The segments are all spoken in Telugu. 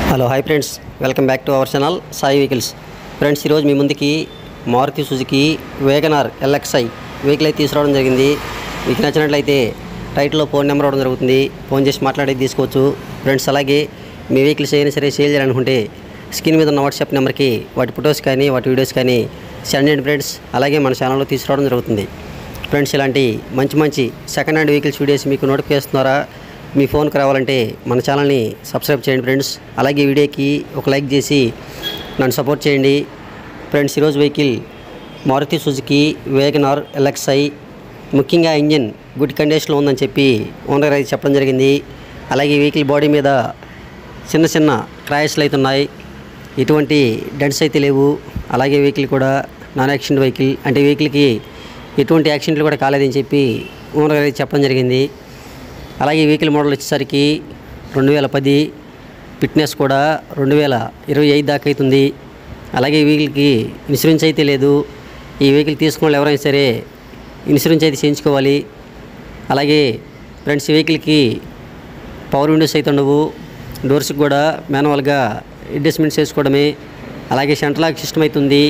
hello hi friends welcome back to our channel Sai vehicles friends ఈరోజు మీ ముందుకి Maruti Suzuki WagonR LXI vehicle అయితే తీసుకురావడం జరిగింది మీకు నచ్చినట్లయితే టైటిల్లో ఫోన్ నెంబర్ ఇవ్వడం జరుగుతుంది ఫోన్ చేసి మాట్లాడేది తీసుకోవచ్చు ఫ్రెండ్స్ అలాగే మీ వెహికల్స్ అయినా సరే సేల్ చేయాలనుకుంటే స్క్రీన్ మీద ఉన్న వాట్సాప్ నెంబర్కి వాటి ఫొటోస్ కానీ వాటి వీడియోస్ కానీ సెండ్ చేయండి ఫ్రెండ్స్ అలాగే మన ఛానల్లో తీసుకురావడం జరుగుతుంది ఫ్రెండ్స్ ఇలాంటి మంచి మంచి సెకండ్ హ్యాండ్ వెహికల్స్ వీడియోస్ మీకు నోటిఫికేషన్ ద్వారా మీ ఫోన్కి రావాలంటే మన ఛానల్ని సబ్స్క్రైబ్ చేయండి ఫ్రెండ్స్ అలాగే ఈ వీడియోకి ఒక లైక్ చేసి నన్ను సపోర్ట్ చేయండి ఫ్రెండ్స్ ఈరోజు vehicle Maruti Suzuki WagonR LXI ముఖ్యంగా ఇంజిన్ గుడ్ కండిషన్లో ఉందని చెప్పి ఓనర్ అయితే చెప్పడం జరిగింది అలాగే ఈ వెహికల్ బాడీ మీద చిన్న చిన్న క్రాయస్లు అయితే ఉన్నాయి ఎటువంటి డెంట్స్ అయితే లేవు అలాగే వెహికల్ కూడా నాన్ యాక్సిడెంట్ వెహికల్ అంటే వెహికల్కి ఎటువంటి యాక్సిడెంట్లు కూడా కాలేదని చెప్పి ఓనర్ గారు అయితే చెప్పడం జరిగింది అలాగే ఈ వెహికల్ మోడల్ వచ్చేసరికి రెండు వేల పది ఫిట్నెస్ కూడా రెండు వేల ఇరవై ఐదు దాకా అవుతుంది అలాగే ఈ వెహికల్కి ఇన్సూరెన్స్ అయితే లేదు ఈ వెహికల్ తీసుకున్న వాళ్ళు ఎవరైనా సరే ఇన్సూరెన్స్ అయితే చేయించుకోవాలి అలాగే ఫ్రెండ్స్ ఈ వెహికల్కి పవర్ విండోస్ అయితే ఉండవు డోర్స్కి కూడా మాన్యువల్గా అడ్జస్ట్మెంట్స్ చేసుకోవడమే అలాగే సెంట్రల్ లాక్ సిస్టమ్ అవుతుంది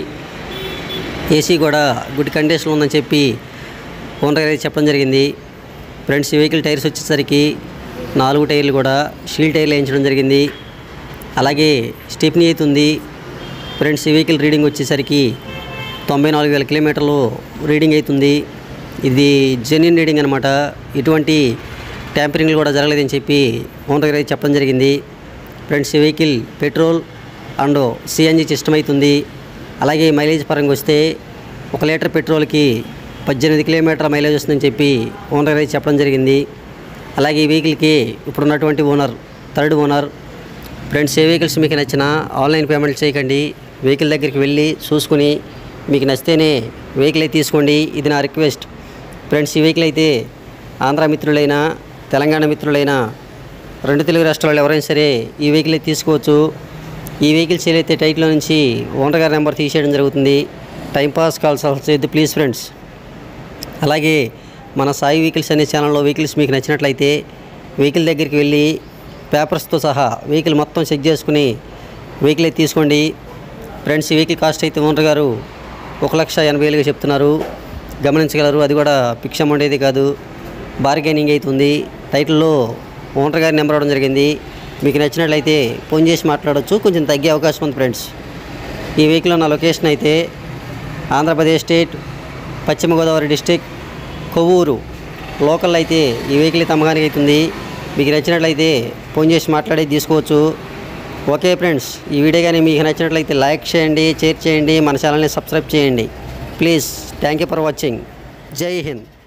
ఏసీ కూడా గుడ్ కండిషన్లో ఉందని చెప్పి ఓనర్ గారు అయితే చెప్పడం జరిగింది ఫ్రెండ్స్ ఈ వెహికల్ టైర్స్ వచ్చేసరికి నాలుగు టైర్లు కూడా షీల్ టైర్లు వేయించడం జరిగింది అలాగే స్టెప్నీ అయితే ఉంది ఫ్రెండ్స్ ఈ వెహికల్ రీడింగ్ వచ్చేసరికి తొంభై నాలుగు వేల కిలోమీటర్లు రీడింగ్ అవుతుంది ఇది జెన్యున్ రీడింగ్ అనమాట ఎటువంటి ట్యాంపరింగ్లు కూడా జరగలేదని చెప్పి ఓనర్ గారు అయితే చెప్పడం జరిగింది ఫ్రెండ్స్ ఈ vehicle petrol and CNG system అవుతుంది అలాగే మైలేజ్ పరంగా వస్తే ఒక లీటర్ పెట్రోల్కి పద్దెనిమిది కిలోమీటర్ల మైలేజ్ వస్తుందని చెప్పి ఓనర్ అయితే చెప్పడం జరిగింది అలాగే ఈ వెహికల్కి ఇప్పుడున్నటువంటి ఓనర్ థర్డ్ ఓనర్ ఫ్రెండ్స్ ఏ వెహికల్స్ మీకు నచ్చినా ఆన్లైన్ పేమెంట్ చేయకండి వెహికల్ దగ్గరికి వెళ్ళి చూసుకుని మీకు నచ్చితేనే వెహికల్ అయితే తీసుకోండి ఇది నా రిక్వెస్ట్ ఫ్రెండ్స్ ఈ వెహికల్ అయితే ఆంధ్ర మిత్రులైనా తెలంగాణ మిత్రులైనా రెండు తెలుగు రాష్ట్రాల్లో ఎవరైనా సరే ఈ వెహికల్ అయితే తీసుకోవచ్చు ఈ వెహికల్ సేల్ అయితే టైట్లో నుంచి ఓనర్ గారి నెంబర్ తీసేయడం జరుగుతుంది టైంపాస్ కాల్స్ చేయొద్దు ప్లీజ్ ఫ్రెండ్స్ అలాగే మన సాయి వెహికల్స్ అనే ఛానల్లో వెహికల్స్ మీకు నచ్చినట్లయితే వెహికల్ దగ్గరికి వెళ్ళి పేపర్స్తో సహా వెహికల్ మొత్తం చెక్ చేసుకుని వెహికల్ అయితే తీసుకోండి ఫ్రెండ్స్ ఈ వెహికల్ కాస్ట్ అయితే ఓనర్ గారు ఒక లక్ష ఎనభై వేలుగా చెప్తున్నారు గమనించగలరు అది కూడా ఫిక్స్ అమౌంట్ అయితే కాదు బార్గెనింగ్ అవుతుంది టైటిల్లో ఓనర్ గారి నెంబర్ ఇవ్వడం జరిగింది మీకు నచ్చినట్లయితే ఫోన్ చేసి మాట్లాడవచ్చు కొంచెం తగ్గే అవకాశం ఉంది ఫ్రెండ్స్ ఈ వెహికల్ ఉన్న లొకేషన్ అయితే ఆంధ్రప్రదేశ్ స్టేట్ పశ్చిమ గోదావరి డిస్టిక్ కొవ్వూరు లోకల్ అయితే ఈ వెహికల్ అయితే అమ్మకానికి అవుతుంది మీకు నచ్చినట్లయితే ఫోన్ చేసి మాట్లాడి తీసుకోవచ్చు ఓకే ఫ్రెండ్స్ ఈ వీడియో కానీ మీకు నచ్చినట్లయితే లైక్ చేయండి షేర్ చేయండి మన ఛానల్ని సబ్స్క్రైబ్ చేయండి please thank you for watching Jai Hind